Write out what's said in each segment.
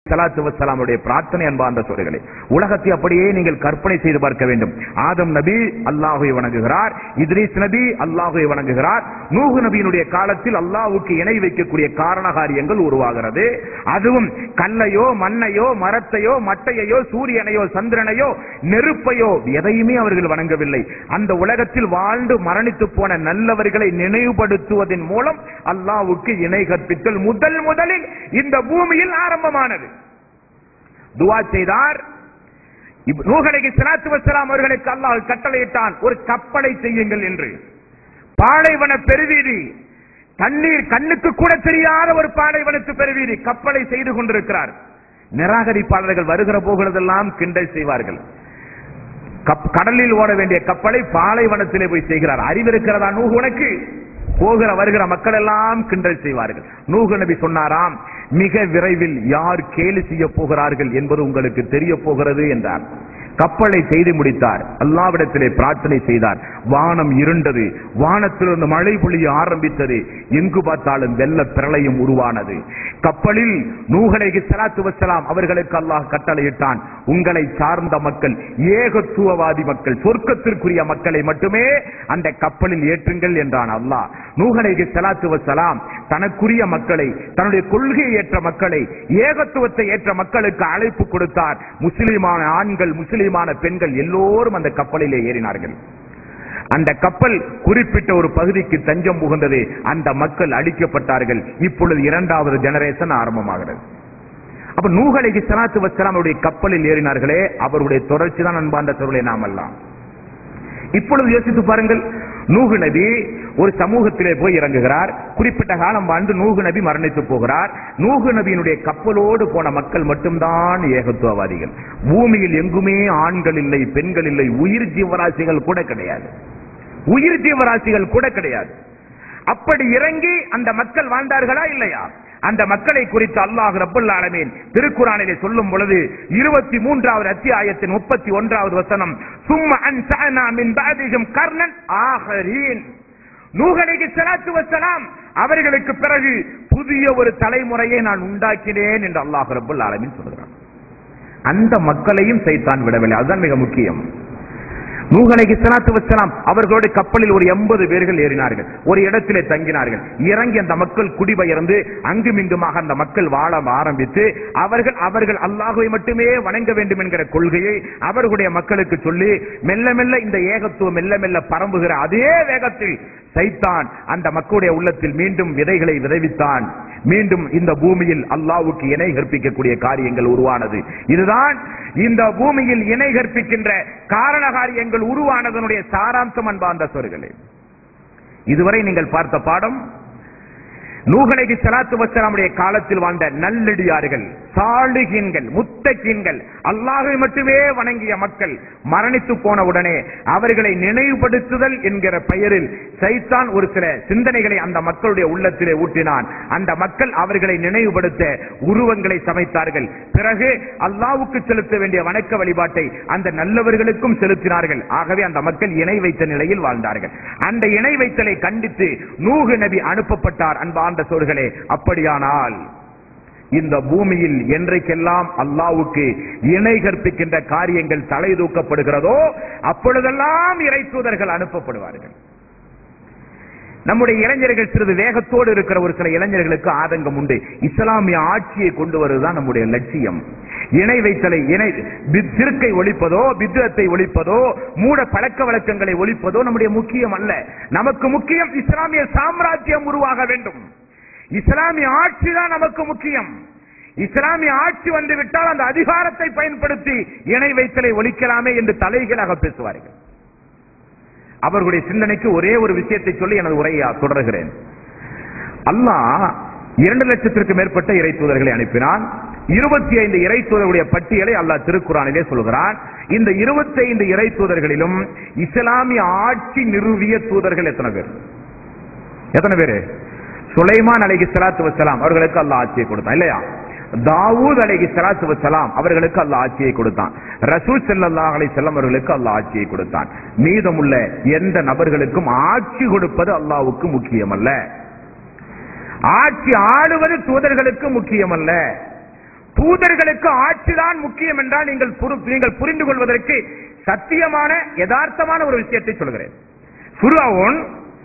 சலாத்து வசலாமுடைய பிரார்த்தனை அன்பார்ந்த சோழர்களே உலகத்தை அப்படியே நீங்கள் கற்பனை செய்து பார்க்க வேண்டும் ஆதம் நபி அல்லாஹுவை வணங்குகிறார் இத்ரீஸ் நபி அல்லாஹுவை வணங்குகிறார் நூகு நபியினுடைய காலத்தில் அல்லாஹ்வுக்கு இணை வைக்கக்கூடிய காரண காரியங்கள் உருவாகிறது அதுவும் கல்லையோ மண்ணையோ மரத்தையோ மட்டையையோ சூரியனையோ சந்திரனையோ நெருப்பையோ எதையுமே அவர்கள் வணங்கவில்லை அந்த உலகத்தில் வாழ்ந்து மரணித்து போன நல்லவர்களை நினைவுபடுத்துவதன் மூலம் அல்லாஹ்வுக்கு இணை கற்பித்தல் முதல் முதலில் இந்த பூமியில் ஆரம்பமானது துவா செய்தார் இப்- நூஹ் அலைஹி ஸலாத்து வஸ்ஸலாம் அவர்களுக்கு அல்லாஹ் கட்டளையிட்டான் ஒரு கப்பலை செய்யுங்கள் என்று பாலைவன பெருவீதி தண்ணீர் கண்ணுக்கு கூட தெரியாத ஒரு பாலைவனத்து பெருவீதி கப்பலை செய்து கொண்டிருக்கிறார் நிராகரிப்பாளர்கள் வருகிற போகிறதெல்லாம் கிண்டல் செய்வார்கள் கப்- கடலில் ஓட வேண்டிய கப்பலை பாலைவனத்திலே போய் செய்கிறார் அறிவிருக்கிறதா நூகு உனக்கு போகிற வருகிற மக்கள் எல்லாம் கிண்டல் செய்வார்கள் நூகு நபி சொன்னாராம் மிக விரைவில் யார் கேலி செய்ய போகிறார்கள் என்பது உங்களுக்கு தெரிய போகிறது என்றார் கப்பலை செய்து முடித்தார் அல்லாவிடத்திலே பிரார்த்தனை செய்தார் வானம் இருண்டது வானத்திலிருந்து மழை பொழிய ஆரம்பித்தது எங்கு பார்த்தாலும் வெள்ள பிரளயம் உருவானது கப்பலில் நூகலைக்கு சலாத்து வசலாம் அவர்களுக்கு அல்லாஹ் கட்டளையிட்டான் உங்களை சார்ந்த மக்கள் ஏகத்துவவாதி மக்கள் சொர்க்கத்திற்குரிய மக்களை மட்டுமே அந்த கப்பலில் ஏற்றுங்கள் என்றான் அல்லாஹ் நூகலைக்கு சலாத்து வசலாம் தனக்குரிய மக்களை தன்னுடைய கொள்கையை ஏற்ற மக்களை ஏகத்துவத்தை ஏற்ற மக்களுக்கு அழைப்பு கொடுத்தார் முஸ்லிமான ஆண்கள் முஸ்லிமான பெண்கள் எல்லோரும் அந்த கப்பலிலே ஏறினார்கள் அந்த கப்பல் குறிப்பிட்ட ஒரு பகுதிக்கு தஞ்சம் புகுந்தது அந்த மக்கள் அழிக்கப்பட்டார்கள் இப்பொழுது இரண்டாவது ஜெனரேஷன் ஆரம்பமாகிறது அப்ப நூகலைக்கு சலாத்து வசலாம் அவருடைய கப்பலில் ஏறினார்களே அவருடைய தொடர்ச்சி தான் அன்பார்ந்த சொல்லை நாம் எல்லாம் இப்பொழுது யோசித்து பாருங்கள் நூகு நபி ஒரு சமூகத்திலே போய் இறங்குகிறார் குறிப்பிட்ட காலம் வாழ்ந்து நூகு நபி மரணித்து போகிறார் நூகு நபியினுடைய கப்பலோடு போன மக்கள் மட்டும்தான் ஏகத்துவவாதிகள் பூமியில் எங்குமே ஆண்கள் இல்லை பெண்கள் இல்லை உயிர் ஜீவராசிகள் கூட கிடையாது உயிர் ஜீவராசிகள் கூட கிடையாது அப்படி இறங்கி அந்த மக்கள் வாழ்ந்தார்களா இல்லையா அந்த மக்களை குறித்து அல்லாஹ் ரப்பல் ஆலமீன் திருக்குறானிலே சொல்லும் பொழுது இருபத்தி மூன்றாவது அத்தியாயத்தின் முப்பத்தி ஒன்றாவது வசனம் சும்ம அன்சஅனா மின் பஅதிஹிம் கர்னன் ஆகரீன் நூகலைக்கு சலாத்து வசலாம் அவர்களுக்கு பிறகு புதிய ஒரு தலைமுறையை நான் உண்டாக்கினேன் என்று அல்லாஹ் ரப்பல் ஆலமீன் சொல்கிறான் அந்த மக்களையும் சைத்தான் விடவில்லை அதுதான் மிக முக்கியம் நூகலைக்கு சலாத்து வசலாம் அவர்களோட கப்பலில் ஒரு எண்பது பேர்கள் ஏறினார்கள் ஒரு இடத்திலே தங்கினார்கள் இறங்கி அந்த மக்கள் குடிபெயர்ந்து அங்குமிங்குமாக அந்த மக்கள் வாழ ஆரம்பித்து அவர்கள் அவர்கள் அல்லாஹுவை மட்டுமே வணங்க வேண்டும் என்கிற கொள்கையை அவர்களுடைய மக்களுக்கு சொல்லி மெல்ல மெல்ல இந்த ஏகத்துவம் மெல்ல மெல்ல பரம்புகிற அதே வேகத்தில் சைத்தான் அந்த மக்களுடைய உள்ளத்தில் மீண்டும் விதைகளை விதைவித்தான் மீண்டும் இந்த பூமியில் அல்லாஹ்வுக்கு இணை கற்பிக்கக்கூடிய காரியங்கள் உருவானது இதுதான் இந்த பூமியில் இணை கற்பிக்கின்ற காரண காரியங்கள் உருவானதனுடைய சாராம்சம் அன்பார்ந்த சொற்களே இதுவரை நீங்கள் பார்த்த பாடம் நூகலைக்கு சலாத்து வசலாமுடைய காலத்தில் வாழ்ந்த நல்லடியார்கள் சாலிகீன்கள் முத்தகீன்கள் அல்லாஹை மட்டுமே வணங்கிய மக்கள் மரணித்து போன உடனே அவர்களை நினைவுபடுத்துதல் என்கிற பெயரில் சைத்தான் ஒரு சில சிந்தனைகளை அந்த மக்களுடைய உள்ளத்திலே ஊட்டினான் அந்த மக்கள் அவர்களை நினைவுபடுத்த உருவங்களை சமைத்தார்கள் பிறகு அல்லாவுக்கு செலுத்த வேண்டிய வணக்க வழிபாட்டை அந்த நல்லவர்களுக்கும் செலுத்தினார்கள் ஆகவே அந்த மக்கள் இணை வைத்த நிலையில் வாழ்ந்தார்கள் அந்த இணை வைத்தலை கண்டித்து நூகு நபி அனுப்பப்பட்டார் அன்பார்ந்த சோர்களே அப்படியானால் இந்த பூமியில் என்றைக்கெல்லாம் அல்லாவுக்கு இணை கற்பிக்கின்ற காரியங்கள் தலை தூக்கப்படுகிறதோ அப்பொழுதெல்லாம் இறை தூதர்கள் அனுப்பப்படுவார்கள் நம்முடைய இளைஞர்கள் சிறிது வேகத்தோடு இருக்கிற ஒரு சில இளைஞர்களுக்கு ஆதங்கம் உண்டு இஸ்லாமிய ஆட்சியை கொண்டு வருவதுதான் நம்முடைய லட்சியம் இணை வைத்தலை இணை பித்- சிறுக்கை ஒழிப்பதோ பித்தத்தை ஒழிப்பதோ மூட பழக்க வழக்கங்களை ஒழிப்பதோ நம்முடைய முக்கியம் அல்ல நமக்கு முக்கியம் இஸ்லாமிய சாம்ராஜ்யம் உருவாக வேண்டும் இஸ்லாமிய ஆட்சி தான் நமக்கு முக்கியம் இஸ்லாமிய ஆட்சி வந்து விட்டால் அந்த அதிகாரத்தை பயன்படுத்தி இணை வைத்தலை ஒழிக்கலாமே என்று தலைகளாக பேசுவார்கள் அவர்களுடைய சிந்தனைக்கு ஒரே ஒரு விஷயத்தை சொல்லி எனது உரையை தொடர்கிறேன் அல்லாஹ் இரண்டு லட்சத்திற்கு மேற்பட்ட இறை தூதர்களை அனுப்பினான் இருபத்தி ஐந்து இறை தூதர்களுடைய பட்டியலை அல்லாஹ் திருக்குறானிலே சொல்கிறான் இந்த இருபத்தி ஐந்து இறை தூதர்களிலும் இஸ்லாமிய ஆட்சி நிறுவிய தூதர்கள் எத்தனை பேர் எத்தனை பேரு சுலைமான் அலைஹி ஸலாத்து வஸலாம் அவர்களுக்கு அல்லாஹ் ஆட்சியை கொடுத்தான் இல்லையா தாவூத் அலைஹி ஸலாத்து வஸலாம் அவர்களுக்கு அல்லாஹ் ஆட்சியை கொடுத்தான் ரசூல் ஸல்லல்லாஹு அலைஹி வஸல்லம் அவர்களுக்கு அல்லாஹ் ஆட்சியை கொடுத்தான் மீதமுள்ள எந்த நபர்களுக்கும் ஆட்சி கொடுப்பது அல்லாஹ்வுக்கு முக்கியமல்ல ஆட்சி ஆளுவது தூதர்களுக்கு முக்கியமல்ல தூதர்களுக்கு ஆட்சிதான் முக்கியம் என்றால் நீங்கள் புரு- நீங்கள் புரிந்து கொள்வதற்கு சத்தியமான யதார்த்தமான ஒரு விஷயத்தை சொல்கிறேன் ஃபிரௌன்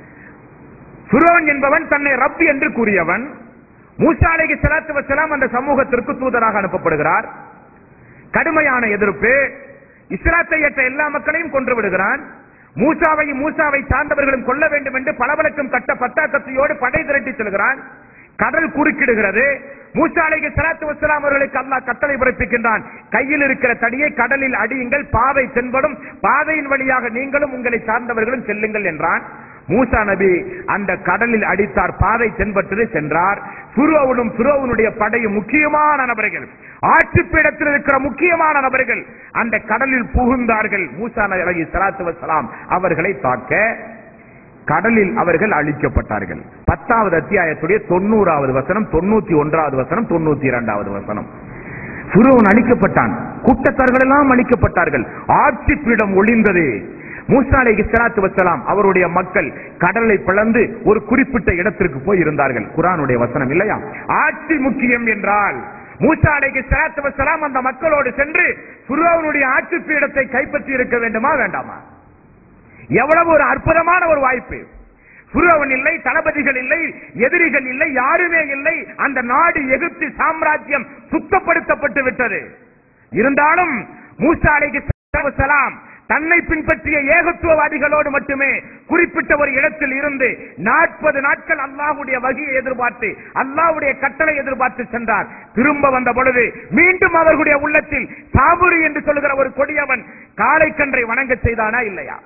ஃபிரௌன் என்பவன் தன்னை ரப் என்று கூறியவன் மூசா அலைஹி ஸலாத்து வஸலாம் அந்த சமூகத்திற்கு தூதராக அனுப்பப்படுகிறார் கடுமையான எதிர்ப்பு இஸ்லாத்தை ஏற்ற எல்லா மக்களையும் கொன்று விடுகிறான் மூசாவையும் மூசாவை சார்ந்தவர்களும் கொல்ல வேண்டும் என்று பளபளக்கும் கட்ட பட்டாக்கத்தையோடு படை திரட்டி செல்கிறான் கடல் குறுக்கிடுகிறது மூசா அலைஹி ஸலாத்து வஸலாம் அவர்களுக்கு அல்லாஹ் கட்டளை பிறப்பிக்கின்றான் கையில் இருக்கிற தடியை கடலில் அடியுங்கள் பாதை தென்படும் பாதையின் வழியாக நீங்களும் உங்களை சார்ந்தவர்களும் செல்லுங்கள் என்றான் மூசா நபி அந்த கடலில் அடித்தார் பாதை தென்பட்டு சென்றார் புரோவனும் புரோவனுடைய படையும் முக்கியமான நபர்கள் ஆட்சி பீடத்தில் இருக்கிற முக்கியமான நபர்கள் அந்த கடலில் புகுந்தார்கள் மூசா நபி சலாத்து வசலாம் அவர்களை தாக்க கடலில் அவர்கள் அழிக்கப்பட்டார்கள் பத்தாவது அத்தியாயத்துடைய தொண்ணூறாவது வசனம் தொண்ணூத்தி ஒன்றாவது வசனம் தொண்ணூத்தி இரண்டாவது வசனம் புரோவன் அழிக்கப்பட்டான் கூட்டத்தார்கள் எல்லாம் அழிக்கப்பட்டார்கள் ஆட்சி பீடம் ஒளிந்தது மூசா அலைஹி ஸலாத்து வஸலாம் அவருடைய மக்கள் கடலை பிளந்து ஒரு குறிப்பிட்ட இடத்திற்கு போய் இருந்தார்கள் குர்ஆனுடைய வசனம் இல்லையா ஆட்சி முக்கியம் என்றால் மூசா அலைஹி ஸலாத்து வஸலாம் அந்த மக்களோடு சென்று ஃபிரௌனுடைய ஆட்சி பீடத்தை கைப்பற்றி இருக்க வேண்டுமா வேண்டாமா எவ்வளவு ஒரு அற்புதமான ஒரு வாய்ப்பு புரவன் இல்லை தளபதிகள் இல்லை எதிரிகள் இல்லை யாருமே இல்லை அந்த நாடு எகிப்து சாம்ராஜ்யம் சுத்தப்படுத்தப்பட்டு விட்டது இருந்தாலும் மூசா அலைஹி சலாம் தன்னை பின்பற்றிய ஏகத்துவவாதிகளோடு மட்டுமே குறிப்பிட்ட ஒரு இடத்தில் இருந்து நாற்பது நாட்கள் அல்லாஹ்வுடைய வகையை எதிர்பார்த்து அல்லாஹ்வுடைய கட்டளை எதிர்பார்த்து சென்றார் திரும்ப வந்த பொழுது மீண்டும் அவர்களுடைய உள்ளத்தில் சாபுரி என்று சொல்லுகிற ஒரு கொடியவன் காளை கன்றை வணங்க செய்தானா இல்லையா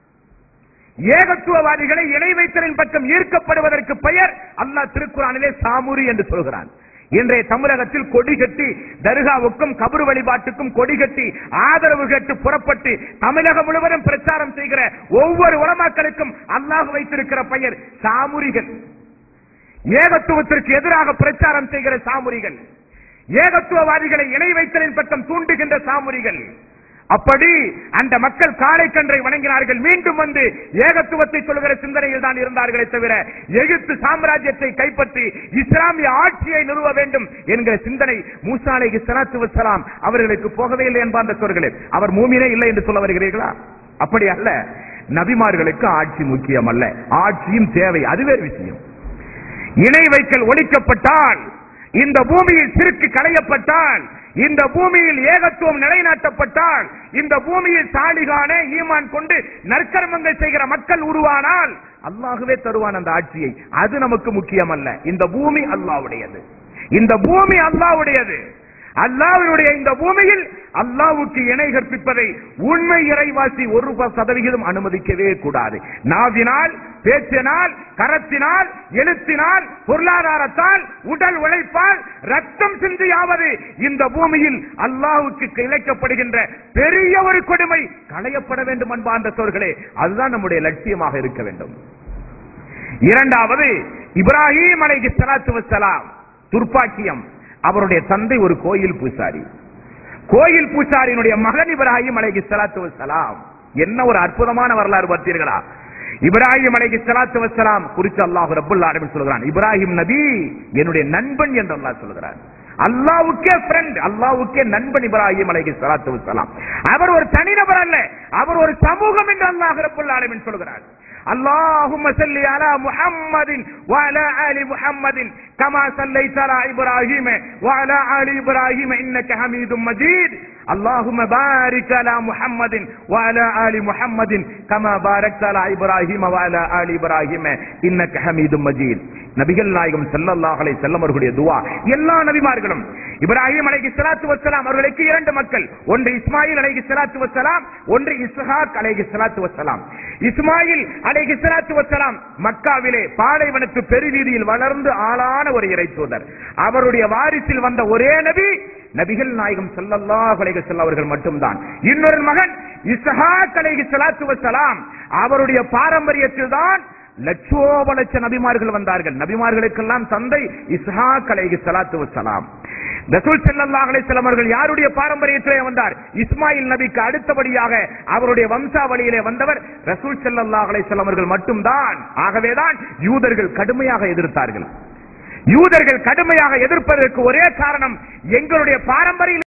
ஏகத்துவவாதிகளை இணை வைத்தலின் பக்கம் ஈர்க்கப்படுவதற்கு பெயர் அல்லாஹ் திருக்குறானிலே சாமுரி என்று சொல்கிறான் இன்றைய தமிழகத்தில் கொடி கட்டி தர்காவுக்கும் கபரு வழிபாட்டுக்கும் கொடி கட்டி ஆதரவு கேட்டு புறப்பட்டு தமிழகம் முழுவதும் பிரச்சாரம் செய்கிற ஒவ்வொரு உலமாக்களுக்கும் அல்லாஹ் வைத்திருக்கிற பெயர் சாமுரிகள் ஏகத்துவத்திற்கு எதிராக பிரச்சாரம் செய்கிற சாமுரிகள் ஏகத்துவவாதிகளை இணை வைத்தலின் பக்கம் தூண்டுகின்ற சாமுரிகள் அப்படி அந்த மக்கள் காளை கன்றை வணங்கினார்கள் மீண்டும் வந்து ஏகத்துவத்தை சொல்கிற சிந்தனையில் தான் இருந்தார்களே தவிர எகிப்து சாம்ராஜ்யத்தை கைப்பற்றி இஸ்லாமிய ஆட்சியை நிறுவ வேண்டும் என்கிற சிந்தனை மூசா அலைஹி ஸலாத்து வஸலாம் அவர்களுக்கு போகவே இல்லை என்பார்ந்த சொற்களே அவர் மூமினே இல்லை என்று சொல்ல வருகிறீர்களா அப்படி அல்ல நபிமார்களுக்கு ஆட்சி முக்கியம் அல்ல ஆட்சியும் தேவை அது வேறு விஷயம் இணை வைக்கல் ஒழிக்கப்பட்டால் இந்த பூமியில் சிறுக்கு களையப்பட்டால் இந்த பூமியில் ஏகத்துவம் நிலைநாட்டப்பட்டால் இந்த பூமியில் சாலிகான ஈமான் கொண்டு நற்கர்மங்கள் செய்கிற மக்கள் உருவானால் அல்லாஹுவே தருவான் அந்த ஆட்சியை அது நமக்கு முக்கியம் அல்ல இந்த பூமி அல்லாஹ்வுடையது இந்த பூமி அல்லாஹ்வுடையது அல்லாஹ்வுடைய இந்த பூமியில் அல்லாஹ்வுக்கு இணை கற்பிப்பதை உண்மை இறைவாசி ஒரு ப- சதவிகிதம் அனுமதிக்கவே கூடாது நாவினால் பேச்சினால் கரத்தினால் எழுத்தினால் பொருளாதாரத்தால் உடல் உழைப்பால் ரத்தம் சிந்தியாவது இந்த பூமியில் அல்லாஹ்வுக்கு இழைக்கப்படுகின்ற பெரிய ஒரு கொடுமை களையப்பட வேண்டும் அன்பார்ந்த சோர்களே அதுதான் நம்முடைய லட்சியமாக இருக்க வேண்டும் இரண்டாவது இப்ராஹிம் அலைஹி ஸலாத்து வஸ்ஸலாம் துர்ப்பாக்கியம் அவருடைய தந்தை ஒரு கோயில் பூசாரி கோயில் பூசாரியினுடைய மகன் இப்ராஹிம் அலைஹி ஸலாத்து வஸ்ஸலாம் என்ன ஒரு அற்புதமான வரலாறு பார்த்தீர்களா இப்ராஹிம் அலைஹி ஸலாத்து வஸ்ஸலாம் குறித்து அல்லாஹ் ரப்பல் ஆலமீன் சொல்கிறான் இப்ராஹிம் நபி என்னுடைய நண்பன் என்று அல்லாஹ் சொல்கிறான் அல்லாவுக்கே ஃப்ரெண்ட் அல்லாவுக்கே நண்பன் இப்ராஹிம் அலைஹி ஸலாத்து வஸ்ஸலாம் அவர் ஒரு தனிநபர் அல்ல அவர் ஒரு சமூகம் என்று அல்லாஹ் ரப்பல் ஆலமீன் சொல்கிறார் اللهم صل على محمد وعلى آل محمد كما صليت على إبراهيم وعلى آل إبراهيم إنك حميد مجيد اللهم بارك على محمد وعلى آل محمد كما باركت على إبراهيم وعلى آل إبراهيم إنك حميد مجيد நபிகள் நாயகம் ஸல்லல்லாஹு அலைஹி வஸல்லம் அவர்களுடைய துஆ எல்லா நபிமார்களும் இப்ராஹிம் அலைஹி ஸலாத்து வஸ்ஸலாம் அவர்களுக்கு இரண்டு மக்கள் ஒன்று இஸ்மாயில் அலைஹி ஸலாத்து வஸ்ஸலாம் ஒன்று இஸ்ஹாக் அலைஹி ஸலாத்து வஸ்ஸலாம் இஸ்மாயில் அலைஹி ஸலாத்து வஸ்ஸலாம் மக்காவிலே பாலைவனத்து பெருவீதியில் வளர்ந்து ஆளான ஒரு இறை தூதர் அவருடைய வாரிசில் வந்த ஒரே நபி நபிகள் நாயகம் ஸல்லல்லாஹு அலைஹி வஸல்லம் அவர்கள் மட்டும்தான் இன்னொரு மகன் இஸ்ஹாக் அலைஹி ஸலாத்து வஸ்ஸலாம் அவருடைய பாரம்பரியத்தில் தான் லட்சோப லட்ச நபிமார்கள் வந்தார்கள் நபிமார்களுக்கெல்லாம் தந்தை இஸ்ஹாக் அலைஹி ஸலாத்து வஸ்ஸலாம் ரசூல் ஸல்லல்லாஹு அலைஹி வஸல்லம் அவர்கள் யாருடைய பாரம்பரியத்திலே வந்தார் இஸ்மாயில் நபிக்கு அடுத்தபடியாக அவருடைய வம்சாவளியிலே வந்தவர் ரசூல் ஸல்லல்லாஹு அலைஹி வஸல்லம் அவர்கள் மட்டும்தான் ஆகவேதான் யூதர்கள் கடுமையாக எதிர்த்தார்கள் யூதர்கள் கடுமையாக எதிர்ப்பதற்கு ஒரே காரணம் எங்களுடைய பாரம்பரிய